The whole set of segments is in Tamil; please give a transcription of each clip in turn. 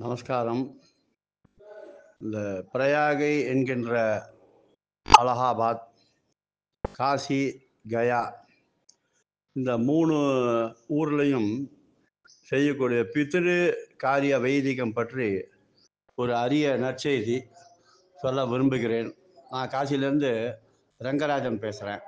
நமஸ்காரம் இந்த பிரயாகை என்கின்ற அலகாபாத் காசி கயா இந்த மூணு ஊர்லேயும் செய்யக்கூடிய பித்ரு காரிய வைதிகம் பற்றி ஒரு அரிய நற்செய்தி சொல்ல விரும்புகிறேன் நான் காசியிலேருந்து ரங்கராஜன் பேசுகிறேன்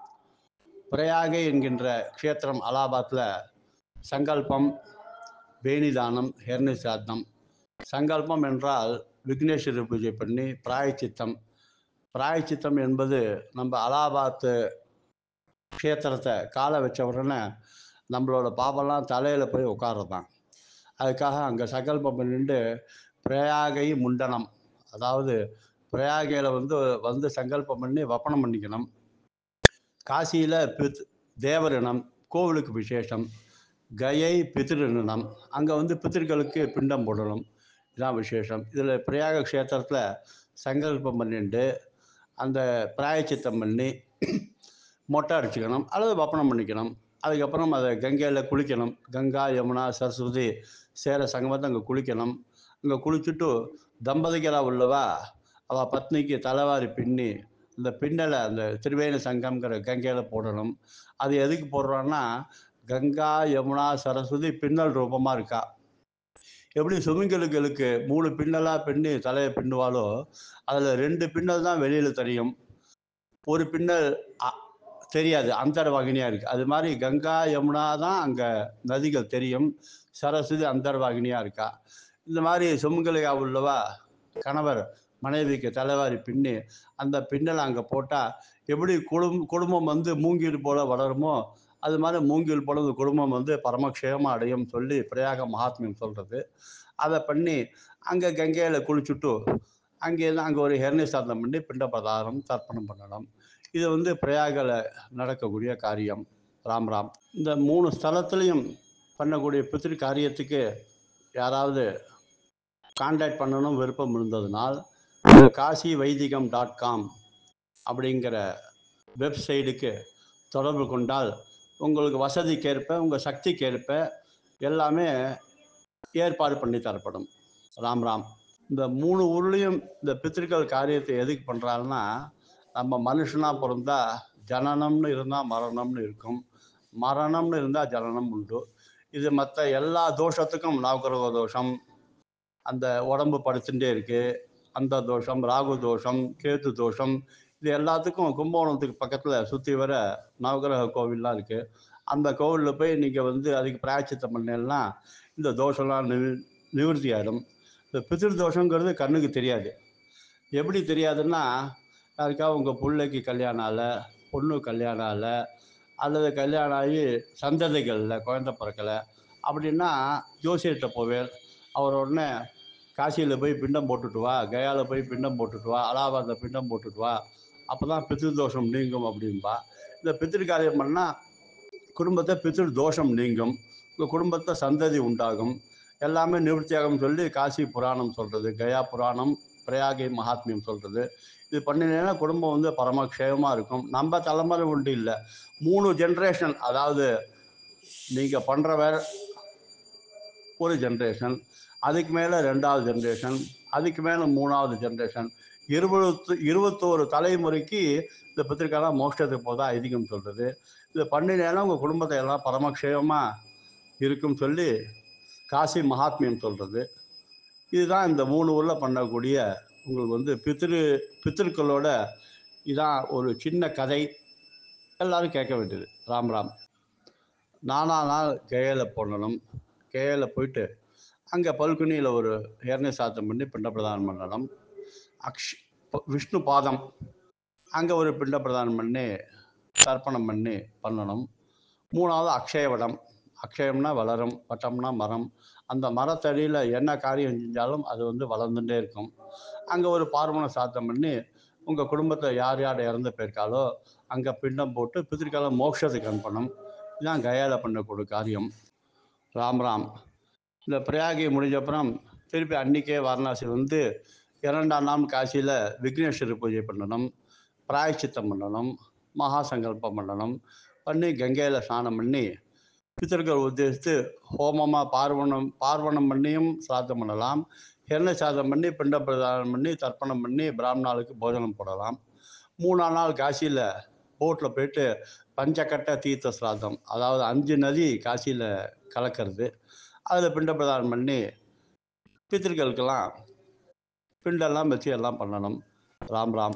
பிரயாகை என்கின்ற க்ஷேத்திரம் அலாபாத்தில் சங்கல்பம் வேணிதானம் ஹெர்னி சாத்தம் சங்கல்பம் என்றால் விக்னேஸ்வர பூஜை பண்ணி பிராயச்சித்தம் பிராயச்சித்தம் என்பது நம்ம அலாபாத்து க்ஷேத்திரத்தை காலை வச்ச உடனே நம்மளோட பாப்பெல்லாம் தலையில் போய் உட்கார்றது தான் அதுக்காக அங்கே சங்கல்பம் பண்ணிட்டு பிரயாகை முண்டனம் அதாவது பிரயாகையில் வந்து வந்து சங்கல்பம் பண்ணி வப்பனம் பண்ணிக்கணும் காசியில் பித் தேவரினம் கோவிலுக்கு விசேஷம் கயை பித்திருநினம் அங்கே வந்து பித்திருக்களுக்கு பிண்டம் போடணும் இதான் விசேஷம் இதில் பிரயாக க்ஷேத்திரத்தில் சங்கல்பம் பண்ணிட்டு அந்த பிராயச்சித்தம் பண்ணி மொட்டை அடிச்சுக்கணும் அல்லது வப்பனம் பண்ணிக்கணும் அதுக்கப்புறம் அதை கங்கையில் குளிக்கணும் கங்கா யமுனா சரஸ்வதி சேர சங்கமத்தை அங்கே குளிக்கணும் அங்கே குளிச்சுட்டு தம்பதிகளாக உள்ளவா அவள் பத்னிக்கு தலைவாரி பின்னி இந்த பின்னலை அந்த திருவேணி சங்கம்ங்கிற கங்கையில் போடணும் அது எதுக்கு போடுறோன்னா கங்கா யமுனா சரஸ்வதி பின்னல் ரூபமாக இருக்கா எப்படி சுமிங்கலுக்களுக்கு மூணு பின்னலாக பின்னி தலையை பின்னுவாலோ அதில் ரெண்டு பின்னல் தான் வெளியில் தெரியும் ஒரு பின்னல் அ- தெரியாது அந்தர்வாகினியாக இருக்குது அது மாதிரி கங்கா யமுனா தான் அங்கே நதிகள் தெரியும் சரஸ்வதி அந்தர்வாகினியாக இருக்கா இந்த மாதிரி சுமங்கலிகா உள்ளவா கணவர் மனைவிக்கு தலைவாரி பின்னி அந்த பின்னலை அங்கே போட்டால் எப்படி குடும் குடும்பம் வந்து மூங்கில் போல வளருமோ அது மாதிரி மூங்கில் போல இந்த குடும்பம் வந்து பரமக்ஷேமம் அடையும் சொல்லி பிரயாக மகாத்மியம் சொல்கிறது அதை பண்ணி அங்கே கங்கையில் குளிச்சுட்டு அங்கேருந்து அங்கே ஒரு ஹெர்னி சாந்தம் பண்ணி பிண்ட பிரதானம் தர்ப்பணம் பண்ணணும் இது வந்து பிரயாகில் நடக்கக்கூடிய காரியம் ராம் ராம் இந்த மூணு ஸ்தலத்துலேயும் பண்ணக்கூடிய பித்திரு காரியத்துக்கு யாராவது காண்டாக்ட் பண்ணணும் விருப்பம் இருந்ததுனால் காசி வைதிகம் டாட் காம் அப்படிங்கிற வெப்சைட்டுக்கு தொடர்பு கொண்டால் உங்களுக்கு வசதிக்கேற்ப உங்கள் சக்திக்கேற்ப எல்லாமே ஏற்பாடு பண்ணி தரப்படும் ராம் ராம் இந்த மூணு ஊர்லேயும் இந்த பித்திருக்கள் காரியத்தை எதுக்கு பண்ணுறாங்கன்னா நம்ம மனுஷனாக பிறந்தா ஜனனம்னு இருந்தால் மரணம்னு இருக்கும் மரணம்னு இருந்தால் ஜனனம் உண்டு இது மற்ற எல்லா தோஷத்துக்கும் நவகிரக தோஷம் அந்த உடம்பு படுத்துட்டே இருக்கு அந்த தோஷம் ராகு தோஷம் கேது தோஷம் இது எல்லாத்துக்கும் கும்பகோணத்துக்கு பக்கத்தில் சுற்றி வர நவகிரக கோவில்லாம் இருக்குது அந்த கோவிலில் போய் நீங்கள் வந்து அதுக்கு பிராயச்சித்தம் பண்ணீங்கன்னா இந்த தோஷம்லாம் நிவி நிவர்த்தி ஆகிடும் இந்த பித்திரு தோஷங்கிறது கண்ணுக்கு தெரியாது எப்படி தெரியாதுன்னா யாருக்காவது உங்கள் பிள்ளைக்கு கல்யாணம் ஆகலை பொண்ணு கல்யாணம் ஆகலை அல்லது கல்யாணம் ஆகி சந்ததிகளில் குழந்த பிறக்கலை அப்படின்னா ஜோசியர்கிட்ட போவேன் அவர் உடனே காசியில் போய் பிண்டம் போட்டுட்டு வா கயாவில் போய் பிண்டம் போட்டுட்டு வா அலாபாத்தில் பிண்டம் போட்டுட்டு வா அப்போ தான் பித்ரு தோஷம் நீங்கும் அப்படின்பா இந்த பித்திரு காரியம் பண்ணால் குடும்பத்தை பித்ரு தோஷம் நீங்கும் உங்கள் குடும்பத்தை சந்ததி உண்டாகும் எல்லாமே நிவர்த்தியாகும் சொல்லி காசி புராணம் சொல்கிறது கயா புராணம் பிரயாகை மகாத்மியம் சொல்கிறது இது பண்ணினேன்னா குடும்பம் வந்து பரமக்ஷேமமாக இருக்கும் நம்ம தலைமுறை உண்டு இல்லை மூணு ஜென்ரேஷன் அதாவது நீங்கள் பண்ணுறவர் ஒரு ஜென்ரேஷன் அதுக்கு மேலே ரெண்டாவது ஜென்ரேஷன் அதுக்கு மேலே மூணாவது ஜென்ரேஷன் இருபத்து இருபத்தோரு தலைமுறைக்கு இந்த பத்திரிக்கைலாம் மோட்சத்துக்கு போதா ஐதீகம் சொல்கிறது இது பண்ணினேன்னா உங்கள் குடும்பத்தை எல்லாம் பரமக்ஷேமமாக இருக்கும் சொல்லி காசி மகாத்மியம் சொல்கிறது இதுதான் இந்த மூணு ஊரில் பண்ணக்கூடிய உங்களுக்கு வந்து பித்திரு பித்திருக்களோட இதான் ஒரு சின்ன கதை எல்லாரும் கேட்க வேண்டியது ராம் ராம் நானா நாள் கேயில் போடணும் கேயில் போயிட்டு அங்கே பல்குனியில் ஒரு ஹேர்னி சாத்தம் பண்ணி பிண்ட பிரதானம் பண்ணணும் அக்ஷ் ப- விஷ்ணு பாதம் அங்கே ஒரு பிண்ட பிரதானம் பண்ணி தர்ப்பணம் பண்ணி பண்ணணும் மூணாவது அக்ஷயவடம் அக்ஷயம்னா வளரும் வட்டம்னா மரம் அந்த மரத்தடியில் என்ன காரியம் செஞ்சாலும் அது வந்து வளர்ந்துட்டே இருக்கும் அங்கே ஒரு பார்வண சாத்தம் பண்ணி உங்கள் குடும்பத்தில் யார் யார் இறந்து போயிருக்காலோ அங்கே பிண்டம் போட்டு பித்திருக்காலம் மோட்சத்துக்கு அனுப்பணும் இதுதான் கயாவில் பண்ணக்கூடிய காரியம் ராம் ராம் இந்த பிரயாகி முடிஞ்ச அப்புறம் திருப்பி அன்றைக்கே வாரணாசி வந்து இரண்டாம் நாள் காசியில் விக்னேஸ்வரர் பூஜை பண்ணணும் பிராயச்சித்தம் பண்ணணும் மகா சங்கல்பம் பண்ணணும் பண்ணி கங்கையில் ஸ்நானம் பண்ணி பித்தர்கள் உத்தேசித்து ஹோமமாக பார்வணம் பார்வணம் பண்ணியும் சாதம் பண்ணலாம் எண்ணெய் சாதம் பண்ணி பிண்ட பிரதானம் பண்ணி தர்ப்பணம் பண்ணி பிராமணாளுக்கு போஜனம் போடலாம் மூணாம் நாள் காசியில் போட்டில் போயிட்டு பஞ்சக்கட்ட தீர்த்த சிராதம் அதாவது அஞ்சு நதி காசியில் கலக்கிறது அதில் பிண்ட பிரதானம் பண்ணி பித்திருக்களுக்கெல்லாம் பிண்டெல்லாம் வச்சு எல்லாம் பண்ணணும் ராம் ராம்